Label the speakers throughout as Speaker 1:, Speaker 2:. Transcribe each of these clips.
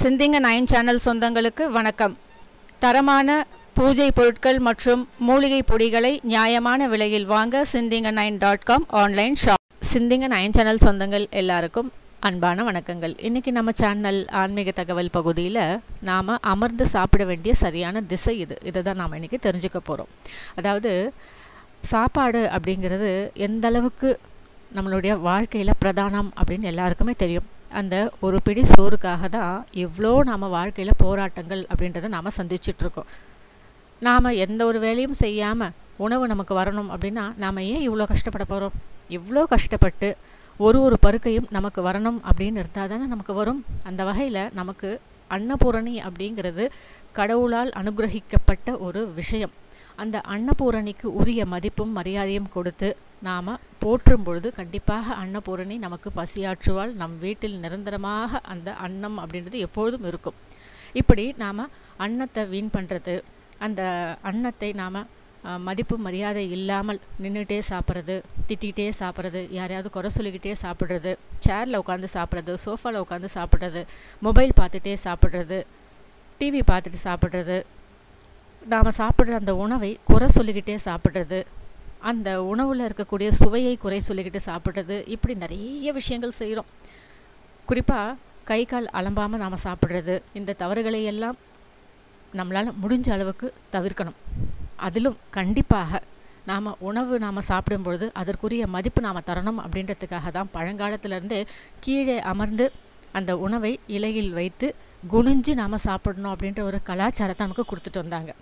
Speaker 1: சிந்திங்க nine channel சொந்தங்களுக்கு வணக்கம் தரமான பூஜை பொருட்கள் மற்றும் மூலிகை பொடிகளை நியாயமான விலையில் வாங்க சிந்திங்க nine dot com online shop சிந்திங்க நயன் சேனல் சொந்தங்கள் எல்லாருக்கும் அன்பான வணக்கங்கள் இன்றைக்கி நம்ம சேனல் ஆன்மீக தகவல் பகுதியில் நாம் அமர்ந்து சாப்பிட வேண்டிய சரியான திசை இது இதை தான் நாம் இன்றைக்கி தெரிஞ்சுக்க போகிறோம் அதாவது சாப்பாடு அப்படிங்கிறது எந்த அளவுக்கு நம்மளுடைய வாழ்க்கையில் பிரதானம் அப்படின்னு எல்லாருக்குமே தெரியும் அந்த ஒரு பிடி சோறுக்காக தான் இவ்வளோ நாம் வாழ்க்கையில் போராட்டங்கள் அப்படின்றத நாம் சந்திச்சிட்ருக்கோம் நாம் எந்த ஒரு வேலையும் செய்யாமல் உணவு நமக்கு வரணும் அப்படின்னா நாம் ஏன் இவ்வளோ கஷ்டப்பட போகிறோம் இவ்வளோ கஷ்டப்பட்டு ஒரு ஒரு பருக்கையும் நமக்கு வரணும் அப்படின்னு இருந்தால் தானே நமக்கு வரும் அந்த வகையில் நமக்கு அன்னபூரணி அப்படிங்கிறது கடவுளால் அனுகிரகிக்கப்பட்ட ஒரு விஷயம் அந்த அன்னபூரணிக்கு உரிய மதிப்பும் மரியாதையும் கொடுத்து நாம் போற்றும் பொழுது கண்டிப்பாக அன்னபூரணி நமக்கு பசியாற்றுவாள் நம் வீட்டில் நிரந்தரமாக அந்த அன்னம் அப்படின்றது எப்பொழுதும் இருக்கும் இப்படி நாம் அன்னத்தை வீண் பண்ணுறது அந்த அன்னத்தை நாம் மதிப்பு மரியாதை இல்லாமல் நின்றுட்டே சாப்பிட்றது திட்டிகிட்டே சாப்பிட்றது யாரையாவது குறை சொல்லிக்கிட்டே சாப்பிட்றது சேரில் உட்காந்து சாப்பிட்றது சோஃபாவில் உட்காந்து சாப்பிட்றது மொபைல் பார்த்துட்டே சாப்பிட்றது டிவி பார்த்துட்டு சாப்பிட்றது நாம் சாப்பிட்ற அந்த உணவை குறை சொல்லிக்கிட்டே சாப்பிட்றது அந்த உணவில் இருக்கக்கூடிய சுவையை குறை சொல்லிக்கிட்டு சாப்பிட்றது இப்படி நிறைய விஷயங்கள் செய்கிறோம் குறிப்பாக கை கால் அலம்பாமல் நாம் சாப்பிட்றது இந்த தவறுகளை எல்லாம் நம்மளால் முடிஞ்ச அளவுக்கு தவிர்க்கணும் அதிலும் கண்டிப்பாக நாம் உணவு நாம் சாப்பிடும் பொழுது அதற்குரிய மதிப்பு நாம் தரணும் அப்படின்றதுக்காக தான் பழங்காலத்திலேருந்து கீழே அமர்ந்து அந்த உணவை இலையில் வைத்து குனிஞ்சு நாம் சாப்பிடணும் அப்படின்ற ஒரு கலாச்சாரத்தை நமக்கு கொடுத்துட்டு வந்தாங்க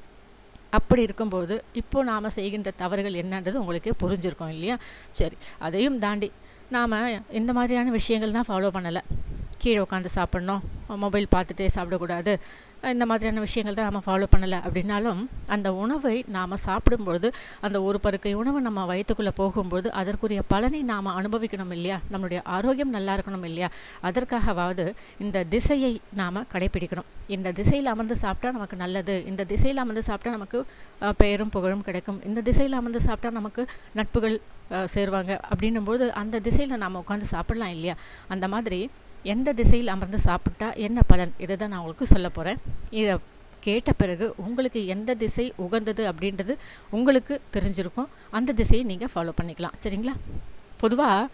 Speaker 1: அப்படி இருக்கும்போது இப்போது நாம் செய்கின்ற தவறுகள் என்னன்றது உங்களுக்கு புரிஞ்சிருக்கோம் இல்லையா சரி அதையும் தாண்டி நாம் இந்த மாதிரியான விஷயங்கள் தான் ஃபாலோ பண்ணலை கீழே உட்காந்து சாப்பிட்ணும் மொபைல் பார்த்துட்டே சாப்பிடக்கூடாது இந்த மாதிரியான விஷயங்கள் தான் நம்ம ஃபாலோ பண்ணலை அப்படின்னாலும் அந்த உணவை நாம் சாப்பிடும்பொழுது அந்த ஒரு பருக்கை உணவு நம்ம வயிற்றுக்குள்ளே போகும்போது அதற்குரிய பலனை நாம் அனுபவிக்கணும் இல்லையா நம்மளுடைய ஆரோக்கியம் நல்லா இருக்கணும் இல்லையா அதற்காகவாவது இந்த திசையை நாம் கடைபிடிக்கணும் இந்த திசையில் அமர்ந்து சாப்பிட்டா நமக்கு நல்லது இந்த திசையில் அமர்ந்து சாப்பிட்டா நமக்கு பெயரும் புகழும் கிடைக்கும் இந்த திசையில் அமர்ந்து சாப்பிட்டா நமக்கு நட்புகள் சேருவாங்க அப்படின்னும்போது அந்த திசையில் நாம் உட்காந்து சாப்பிடலாம் இல்லையா அந்த மாதிரி எந்த திசையில் அமர்ந்து சாப்பிட்டா என்ன பலன் இதை தான் நான் உங்களுக்கு சொல்ல போகிறேன் இதை கேட்ட பிறகு உங்களுக்கு எந்த திசை உகந்தது அப்படின்றது உங்களுக்கு தெரிஞ்சிருக்கும் அந்த திசையை நீங்கள் ஃபாலோ பண்ணிக்கலாம் சரிங்களா பொதுவாக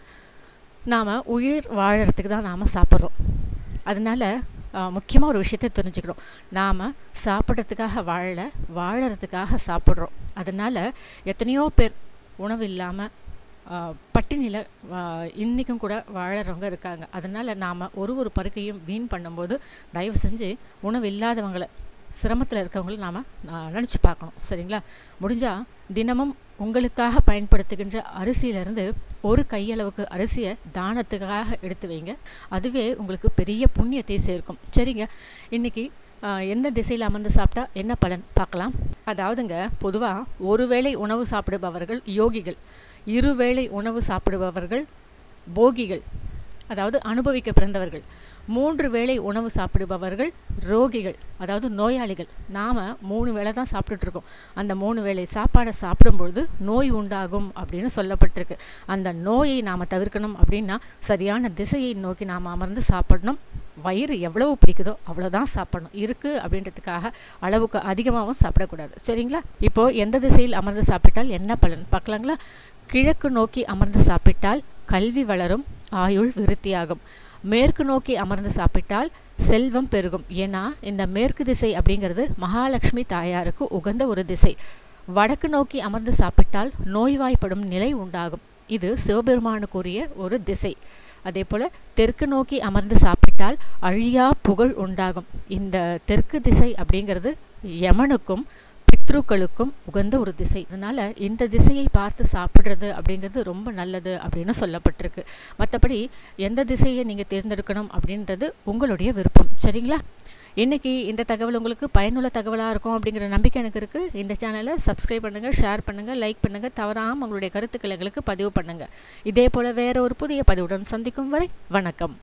Speaker 1: நாம் உயிர் வாழறதுக்கு தான் நாம் சாப்பிட்றோம் அதனால் முக்கியமாக ஒரு விஷயத்தை தெரிஞ்சுக்கிறோம் நாம் சாப்பிட்றதுக்காக வாழ வாழறதுக்காக சாப்பிட்றோம் அதனால் எத்தனையோ பேர் உணவு இல்லாமல் பட்டினியில் இன்றைக்கும் கூட வாழறவங்க இருக்காங்க அதனால் நாம் ஒரு ஒரு பருக்கையும் வீண் பண்ணும்போது தயவு செஞ்சு உணவு இல்லாதவங்களை சிரமத்தில் இருக்கவங்கள நாம் நினச்சி பார்க்கணும் சரிங்களா முடிஞ்சால் தினமும் உங்களுக்காக பயன்படுத்துகின்ற அரிசியிலேருந்து ஒரு கையளவுக்கு அரிசியை தானத்துக்காக எடுத்து வைங்க அதுவே உங்களுக்கு பெரிய புண்ணியத்தை சேர்க்கும் சரிங்க இன்றைக்கி எந்த திசையில் அமர்ந்து சாப்பிட்டா என்ன பலன் பார்க்கலாம் அதாவதுங்க பொதுவாக ஒருவேளை உணவு சாப்பிடுபவர்கள் யோகிகள் இருவேளை உணவு சாப்பிடுபவர்கள் போகிகள் அதாவது அனுபவிக்க பிறந்தவர்கள் மூன்று வேளை உணவு சாப்பிடுபவர்கள் ரோகிகள் அதாவது நோயாளிகள் நாம் மூணு வேளை தான் சாப்பிட்டுட்ருக்கோம் அந்த மூணு வேளை சாப்பாடை சாப்பிடும்பொழுது நோய் உண்டாகும் அப்படின்னு சொல்லப்பட்டிருக்கு அந்த நோயை நாம் தவிர்க்கணும் அப்படின்னா சரியான திசையை நோக்கி நாம் அமர்ந்து சாப்பிடணும் வயிறு எவ்வளவு பிடிக்குதோ அவ்வளோதான் சாப்பிடணும் இருக்குது அப்படின்றதுக்காக அளவுக்கு அதிகமாகவும் சாப்பிடக்கூடாது சரிங்களா இப்போது எந்த திசையில் அமர்ந்து சாப்பிட்டால் என்ன பலன் பார்க்கலாங்களா கிழக்கு நோக்கி அமர்ந்து சாப்பிட்டால் கல்வி வளரும் ஆயுள் விருத்தியாகும் மேற்கு நோக்கி அமர்ந்து சாப்பிட்டால் செல்வம் பெருகும் ஏன்னா இந்த மேற்கு திசை அப்படிங்கிறது மகாலட்சுமி தாயாருக்கு உகந்த ஒரு திசை வடக்கு நோக்கி அமர்ந்து சாப்பிட்டால் நோய்வாய்ப்படும் நிலை உண்டாகும் இது சிவபெருமானுக்குரிய ஒரு திசை அதே போல் தெற்கு நோக்கி அமர்ந்து சாப்பிட்டால் அழியா புகழ் உண்டாகும் இந்த தெற்கு திசை அப்படிங்கிறது யமனுக்கும் பித்ருக்களுக்கும் உகந்த ஒரு திசை அதனால் இந்த திசையை பார்த்து சாப்பிட்றது அப்படிங்கிறது ரொம்ப நல்லது அப்படின்னு சொல்லப்பட்டிருக்கு மற்றபடி எந்த திசையை நீங்கள் தேர்ந்தெடுக்கணும் அப்படின்றது உங்களுடைய விருப்பம் சரிங்களா இன்றைக்கி இந்த தகவல் உங்களுக்கு பயனுள்ள தகவலாக இருக்கும் அப்படிங்கிற நம்பிக்கை எனக்கு இருக்குது இந்த சேனலை சப்ஸ்கிரைப் பண்ணுங்கள் ஷேர் பண்ணுங்கள் லைக் பண்ணுங்கள் தவறாமல் உங்களுடைய கருத்துக்களை எங்களுக்கு பதிவு பண்ணுங்கள் இதே போல் வேறு ஒரு புதிய பதிவுடன் சந்திக்கும் வரை வணக்கம்